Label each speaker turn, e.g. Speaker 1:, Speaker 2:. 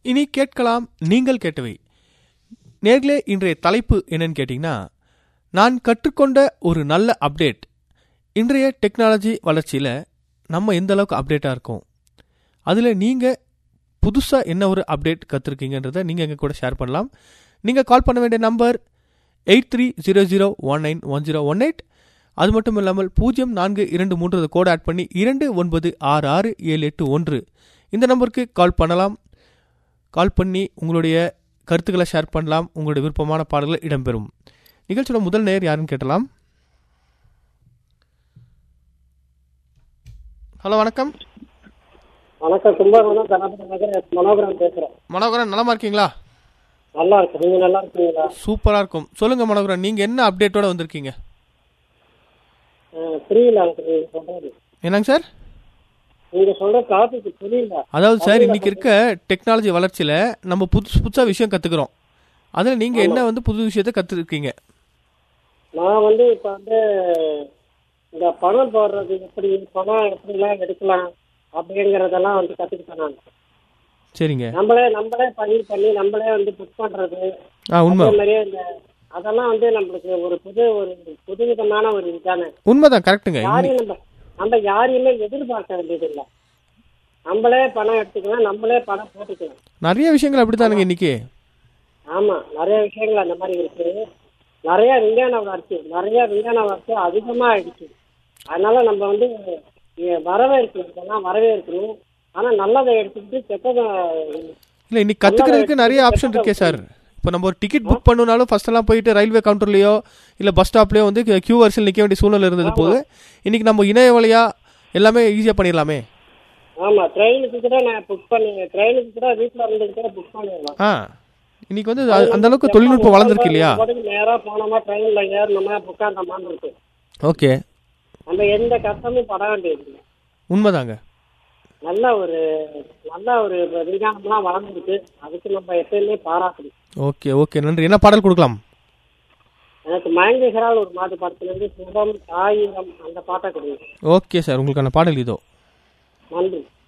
Speaker 1: இனி கேட்கலாம் நீங்கள் கேட்டவை நேர்களே இன்றைய தலைப்பு என்னன்னு கேட்டிங்கன்னா நான் கற்றுக்கொண்ட ஒரு நல்ல அப்டேட் இன்றைய டெக்னாலஜி வளர்ச்சியில் நம்ம எந்த அளவுக்கு அப்டேட்டாக இருக்கோம் அதில் நீங்கள் புதுசாக என்ன ஒரு அப்டேட் கற்றுருக்கீங்கன்றதை நீங்கள் எங்கள் கூட ஷேர் பண்ணலாம் நீங்கள் கால் பண்ண வேண்டிய number eight three zero zero one nine one zero one eight அது மட்டும் இல்லாமல் பூஜ்ஜியம் நான்கு இரண்டு மூன்று கோட் ஆட் பண்ணி இரண்டு ஒன்பது ஆறு ஆறு ஏழு எட்டு ஒன்று இந்த நம்பருக்கு கால் பண்ணலாம் கால் பண்ணி உங்களுடைய கருத்துக்களை ஷேர் பண்ணலாம் உங்களுடைய விருப்பமான பாடல்கள் இடம்பெறும் நிகழ்ச்சியோட முதல் நேர் யாருன்னு கேட்டலாம் ஹலோ வணக்கம்
Speaker 2: வணக்கம் கும்பகோணம் கணபதி நகர் மனோகரன் பேசுறேன்
Speaker 1: மனோகரன் நலமா இருக்கீங்களா
Speaker 2: நல்லா இருக்கு நீங்க நல்லா இருக்கீங்களா
Speaker 1: சூப்பராக இருக்கும் சொல்லுங்க மனோகரன் நீங்கள் என்ன அப்டேட்டோட வந்திருக்கீங்க
Speaker 2: அஹ், புரியல எனக்கு நீங்க சொல்றது
Speaker 1: என்னங்க சார்
Speaker 2: நீங்க சொல்ற டாபிக் புரியல
Speaker 1: அதாவது சார் இன்னைக்கு இருக்க டெக்னாலஜி வளர்ச்சியில் நம்ம புதுசு புதுசாக விஷயம் கற்றுக்குறோம் அதில் நீங்கள் என்ன வந்து புது விஷயத்தை கற்றுருக்கீங்க
Speaker 2: நான் வந்து இப்ப வந்து இந்த பணம் போடுறது எப்படி பணம் எப்படிலாம் எடுக்கலாம் அப்படிங்கறதெல்லாம் வந்து கத்துக்கிட்டேன் நான்
Speaker 1: சரிங்க
Speaker 2: நம்மளே நம்மளே பதிவு பண்ணி நம்மளே வந்து புக் பண்றது
Speaker 1: ஆ உண்மை
Speaker 2: அதே மாதிரியே இந்த அதெல்லாம் வந்து நம்மளுக்கு ஒரு புது ஒரு புதுவிதமான ஒரு இதுதானே
Speaker 1: உண்மைதான் கரெக்டுங்க இன்னி-
Speaker 2: யாரையும் நம்ம நம்ம யாரையுமே எதிர்பார்க்க வேண்டியது இல்லை நம்மளே பணம் எடுத்துக்கலாம் நம்மளே பணம் போட்டுக்கலாம்
Speaker 1: நிறைய விஷயங்கள் அப்படித்தானுங்க இன்னைக்கு
Speaker 2: ஆமா நிறைய விஷயங்கள் அந்த மாதிரி இருக்கு நிறைய விஞ்ஞான வளர்ச்சி நிறைய விஞ்ஞான வளர்ச்சி அதிகமா ஆயிடுச்சு அதனால நம்ம வந்து எ- வரவேற்கணும் இதெல்லாம் வரவேற்கணும் ஆனா நல்லதை எடுத்துக்கிட்டு கெட்டதை
Speaker 1: இல்லை இன்னைக்கு கற்றுக்கிறதுக்கு நிறைய ஆப்ஷன் இருக்கே சார் இப்போ நம்ம ஒரு டிக்கெட் புக் பண்ணணும்னாலும் ஃபர்ஸ்ட் எல்லாம் போயிட்டு ரயில்வே கவுண்டர்லையோ இல்லை பஸ் ஸ்டாப்லேயோ வந்து கியூ வரிசையில் நிற்க வேண்டிய சூழ்நிலை இருந்தது போது இன்னைக்கு நம்ம இணைய வழியா எல்லாமே ஈஸியாக பண்ணிடலாமே
Speaker 2: ஆமா ட்ரெயினுக்கு கூட நான் புக் பண்ணி ட்ரெயினுக்கு கூட வீட்டுல இருந்து கூட புக் பண்ணிடலாம்
Speaker 1: ஆ இன்னைக்கு வந்து அது- அந்த அளவுக்கு தொழில்நுட்பம் வளர்ந்துருக்கு இல்லையா
Speaker 2: உடனே நேரா போனோமா ட்ரெயின்ல ஏறணுமா உட்காந்தோமான்னு இருக்கு
Speaker 1: ஓகே
Speaker 2: நம்ம எந்த கஷ்டமும் பட வேண்டியது இல்லை
Speaker 1: உண்மைதாங்க
Speaker 2: நல்ல ஒரு நல்ல ஒரு விஞ்ஞானம்லாம் வளர்ந்துருக்கு அதுக்கு நம்ம எப்பயுமே பாராட்டணும்
Speaker 1: ஓகே ஓகே நன்றி என்ன பாடல் கொடுக்கலாம்
Speaker 2: எனக்கு மயங்குகிறாள் ஒரு மாட்டு படத்துலேருந்து சுகம் ஆயிரம் அந்த பாட்டை கொடுங்க
Speaker 1: ஓகே சார் உங்களுக்கான பாடல் இதோ
Speaker 2: நன்றி